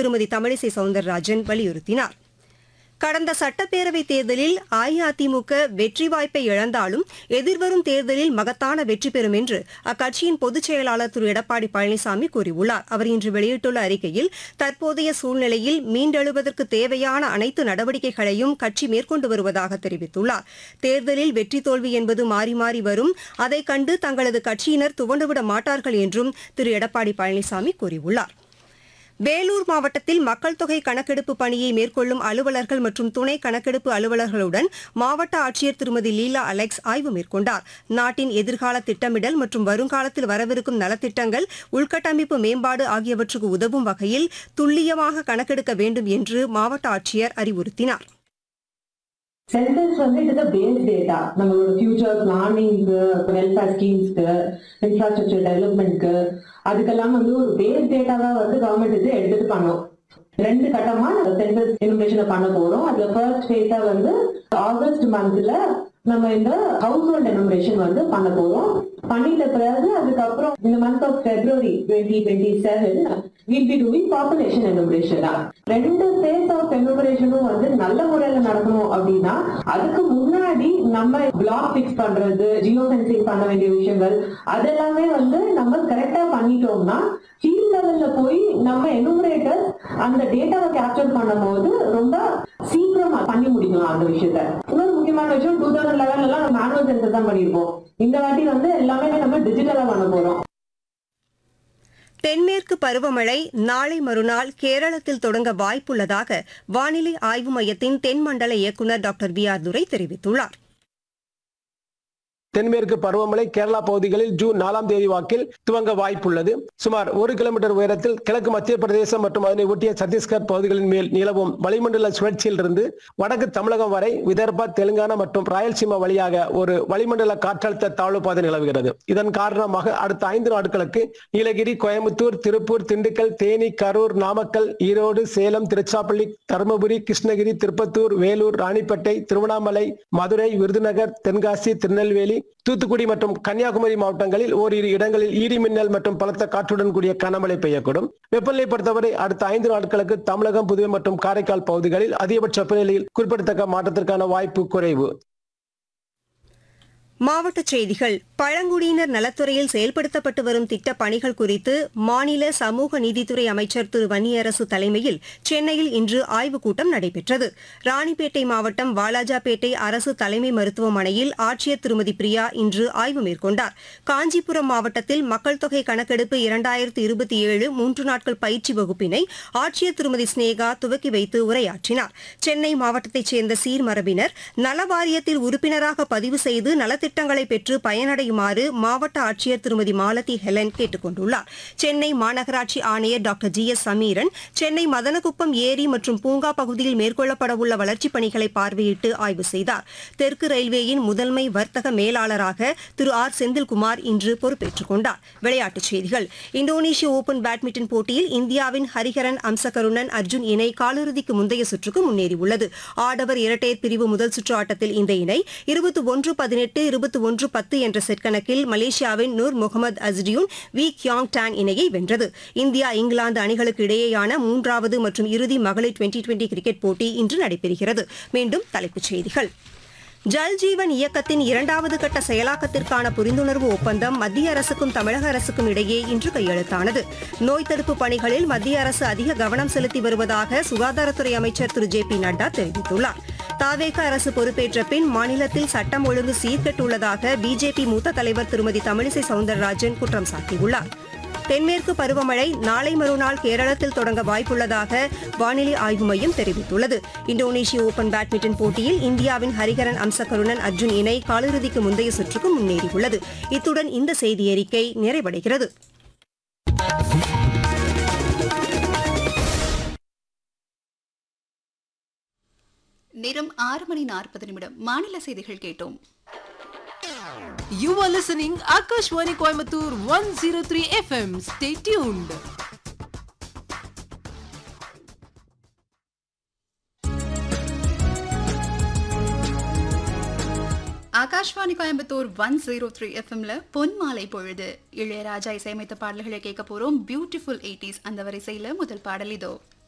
திருமதி தமிழிசை சவுந்தரராஜன் வலியுறுத்தினார் கடந்த சட்டப்பேரவைத் தேர்தலில் அஇஅதிமுக வெற்றி வாய்ப்பை இழந்தாலும் எதிர்வரும் தேர்தலில் மகத்தான வெற்றி பெறும் என்று அக்கட்சியின் பொதுச் செயலாளர் திரு எடப்பாடி பழனிசாமி கூறியுள்ளார் அவர் இன்று வெளியிட்டுள்ள அறிக்கையில் தற்போதைய சூழ்நிலையில் மீண்டெழுவதற்கு தேவையான அனைத்து நடவடிக்கைகளையும் கட்சி மேற்கொண்டு வருவதாக தெரிவித்துள்ளார் தேர்தலில் வெற்றி தோல்வி என்பது மாறி மாறி வரும் அதைக் கண்டு தங்களது கட்சியினர் துவண்டுவிட மாட்டார்கள் என்றும் திரு எடப்பாடி பழனிசாமி கூறியுள்ளார் வேலூர் மாவட்டத்தில் மக்கள் தொகை கணக்கெடுப்பு பணியை மேற்கொள்ளும் அலுவலர்கள் மற்றும் துணை கணக்கெடுப்பு அலுவலர்களுடன் மாவட்ட ஆட்சியர் திருமதி லீலா அலெக்ஸ் ஆய்வு மேற்கொண்டார் நாட்டின் எதிர்கால திட்டமிடல் மற்றும் வருங்காலத்தில் வரவிருக்கும் நலத்திட்டங்கள் உள்கட்டமைப்பு மேம்பாடு ஆகியவற்றுக்கு உதவும் வகையில் துல்லியமாக கணக்கெடுக்க வேண்டும் என்று மாவட்ட ஆட்சியர் அறிவுறுத்தினார் சென்சஸ் வந்து இட் பேஸ் டேட்டா நம்மளோட ஃபியூச்சர் பிளானிங்க்கு வெல்ஃபேர் ஸ்கீம்ஸ்க்கு இன்ஃப்ராஸ்ட்ரக்சர் டெவலப்மெண்ட்க்கு அதுக்கெல்லாம் வந்து ஒரு பேஸ் டேட்டாவா வந்து கவர்மெண்ட் இது எடுத்துட்டு பண்ணும் ரெண்டு கட்டமா நம்ம சென்சஸ் இன்ஃபர்மேஷனை பண்ண போறோம் அதுல ஃபர்ஸ்ட் ஃபேஸா வந்து ஆகஸ்ட் மந்த்ல நம்ம இந்த ஹவுஸ் ஹோல்ட் எனுமரேஷன் வந்து பண்ண போறோம் பண்ணிட்ட பிறகு அதுக்கப்புறம் இந்த month of February twenty twenty seven will be doing population enumeration ரெண்டு ஃபேஸ் ஆஃப் எனுமரேஷனும் வந்து நல்ல முறையில நடக்கணும் அப்படின்னா அதுக்கு முன்னாடி நம்ம பிளாக் பிக்ஸ் பண்றது ஜியோ ஃபென்சிங் பண்ண வேண்டிய விஷயங்கள் அதெல்லாமே வந்து நம்ம கரெக்டா பண்ணிட்டோம்னா ஃபீல்ட் லெவல்ல போய் நம்ம எனுமரேட்டர் அந்த டேட்டாவை கேப்சர் பண்ணும்போது ரொம்ப சீக்கிரமா பண்ணி முடிக்கலாம் அந்த விஷயத்த இன்னொரு முக்கியமான விஷயம் டூ தௌசண்ட் லெவன்ல எல்லாம் நம்ம மேனுவல் சென்சர் தான் பண்ணிருப்போம் இந்த வாட்டி வந்து எல்லாமே நம்ம டிஜிட்டலா பண்ண போறோம் தென்மேற்கு பருவமழை நாளை மறுநாள் கேரளத்தில் தொடங்க வாய்ப்புள்ளதாக வானிலை ஆய்வு மையத்தின் தென்மண்டல இயக்குநர் டாக்டர் வி ஆர் துரை தெரிவித்துள்ளார் தென்மேற்கு பருவமழை கேரளா பகுதிகளில் ஜூன் நாலாம் தேதி வாக்கில் துவங்க வாய்ப்புள்ளது சுமார் ஒரு கிலோமீட்டர் உயரத்தில் கிழக்கு மத்திய பிரதேசம் மற்றும் அதனை ஒட்டிய சத்தீஸ்கர் பகுதிகளின் மேல் நிலவும் வளிமண்டல சுழற்சியிலிருந்து வடக்கு தமிழகம் வரை விதர்பா தெலுங்கானா மற்றும் ராயல்சீமா வழியாக ஒரு வளிமண்டல காற்றழுத்த தாழ்வு பாதை நிலவுகிறது இதன் காரணமாக அடுத்த ஐந்து நாட்களுக்கு நீலகிரி கோயம்புத்தூர் திருப்பூர் திண்டுக்கல் தேனி கரூர் நாமக்கல் ஈரோடு சேலம் திருச்சாப்பள்ளி தருமபுரி கிருஷ்ணகிரி திருப்பத்தூர் வேலூர் ராணிப்பேட்டை திருவண்ணாமலை மதுரை விருதுநகர் தென்காசி திருநெல்வேலி தூத்துக்குடி மற்றும் கன்னியாகுமரி மாவட்டங்களில் ஓரிரு இடங்களில் இடி மின்னல் மற்றும் பலத்த காற்றுடன் கூடிய கனமழை பெய்யக்கூடும் வெப்பநிலை பொறுத்தவரை அடுத்த ஐந்து நாட்களுக்கு தமிழகம் புதுவை மற்றும் காரைக்கால் பகுதிகளில் அதிகபட்ச வெப்பநிலையில் குறிப்பிடத்தக்க மாற்றத்திற்கான வாய்ப்பு குறைவு மாவட்டச் செய்திகள் பழங்குடியினர் நலத்துறையில் செயல்படுத்தப்பட்டு வரும் திட்டப் பணிகள் குறித்து மாநில சமூக நீதித்துறை அமைச்சர் திரு வன்னியரசு தலைமையில் சென்னையில் இன்று ஆய்வுக் கூட்டம் நடைபெற்றது ராணிப்பேட்டை மாவட்டம் வாலாஜாபேட்டை அரசு தலைமை மருத்துவமனையில் ஆட்சியர் திருமதி பிரியா இன்று ஆய்வு மேற்கொண்டார் காஞ்சிபுரம் மாவட்டத்தில் மக்கள் தொகை கணக்கெடுப்பு இரண்டாயிரத்து இருபத்தி ஏழு மூன்று நாட்கள் பயிற்சி வகுப்பினை ஆட்சியர் திருமதி ஸ்னேகா துவக்கி வைத்து உரையாற்றினார் சென்னை மாவட்டத்தைச் சேர்ந்த சீர்மரபினர் நல வாரியத்தில் உறுப்பினராக பதிவு செய்து நலத்திட்டங்களை பெற்று பயனடையுமாறு மாவட்ட ஆட்சியர் திருமதி மாலதி ஹெலன் கேட்டுக் கொண்டுள்ளார் சென்னை மாநகராட்சி ஆணையர் doctor G S Samiran Chennai Madanakuppam ஏரி மற்றும் பூங்கா பகுதியில் மேற்கொள்ளப்படவுள்ள வளர்ச்சிப் பணிகளை பார்வையிட்டு ஆய்வு செய்தார் தெற்கு ரயில்வேயின் முதன்மை வர்த்தக மேலாளராக திரு ஆர் செந்தில்குமார் இன்று பொறுப்பேற்றுக் கொண்டார் விளையாட்டுச் செய்திகள் இந்தோனேஷிய ஓபன் பேட்மிண்டன் போட்டியில் இந்தியாவின் ஹரிஹரன் அம்சகருணன் அர்ஜுன் இணை காலிறுதிக்கு முந்தைய சுற்றுக்கு முன்னேறியுள்ளது ஆடவர் இரட்டையர் பிரிவு முதல் சுற்று ஆட்டத்தில் இந்த இணை இருபத்தி ஒன்று பதினெட்டு இருபத்தி ஒன்று பத்து என்ற செட் கணக்கில் மலேசியாவின் நூர் முகமது அஸ்டியூன் வி கியாங் டான் இணையை வென்றது இந்தியா இங்கிலாந்து அணிகளுக்கு இடையேயான மூன்றாவது மற்றும் இறுதி மகளிர் டுவெண்டி டுவெண்டி கிரிக்கெட் போட்டி இன்று நடைபெறுகிறது மீண்டும் தலைப்புச் செய்திகள் ஜல் ஜீவன் இயக்கத்தின் இரண்டாவது கட்ட செயலாக்கத்திற்கான புரிந்துணர்வு ஒப்பந்தம் மத்திய அரசுக்கும் தமிழக அரசுக்கும் இடையே இன்று கையெழுத்தானது நோய் தடுப்பு பணிகளில் மத்திய அரசு அதிக கவனம் செலுத்தி வருவதாக சுகாதாரத்துறை அமைச்சர் திரு ஜே பி நட்டா தெரிவித்துள்ளார் தாவேக அரசு பொறுப்பேற்ற பின் மாநிலத்தில் சட்டம் ஒழுங்கு சீர்கெட்டுள்ளதாக பிஜேபி மூத்த தலைவர் திருமதி தமிழிசை சவுந்தரராஜன் குற்றம் சாட்டியுள்ளார் தென்மேற்கு பருவமழை நாளை மறுநாள் கேரளத்தில் தொடங்க வாய்ப்புள்ளதாக வானிலை ஆய்வு மையம் தெரிவித்துள்ளது இந்தோனேஷிய ஓபன் பேட்மிண்டன் போட்டியில் இந்தியாவின் ஹரிகரன் அம்சகருணன் அர்ஜுன் இணை காலிறுதிக்கு முந்தைய சுற்றுக்கு முன்னேறியுள்ளது இத்துடன் இந்த செய்தி அறிக்கை நிறைவடைகிறது நேரம் ஆறு மணி நாற்பது நிமிடம் மாநில செய்திகள் கேட்டோம் You are listening Akashwani Coimbatore 103 FM. Stay tuned. Akashvani Coimbatore one zero three எஃப்எம்ல பொன் மாலை பொழுது இளையராஜா இசையமைத்த பாடல்களை கேட்க போறோம் பியூட்டிஃபுல் எயிட்டிஸ் அந்த வரிசையில முதல் பாடல் இதோ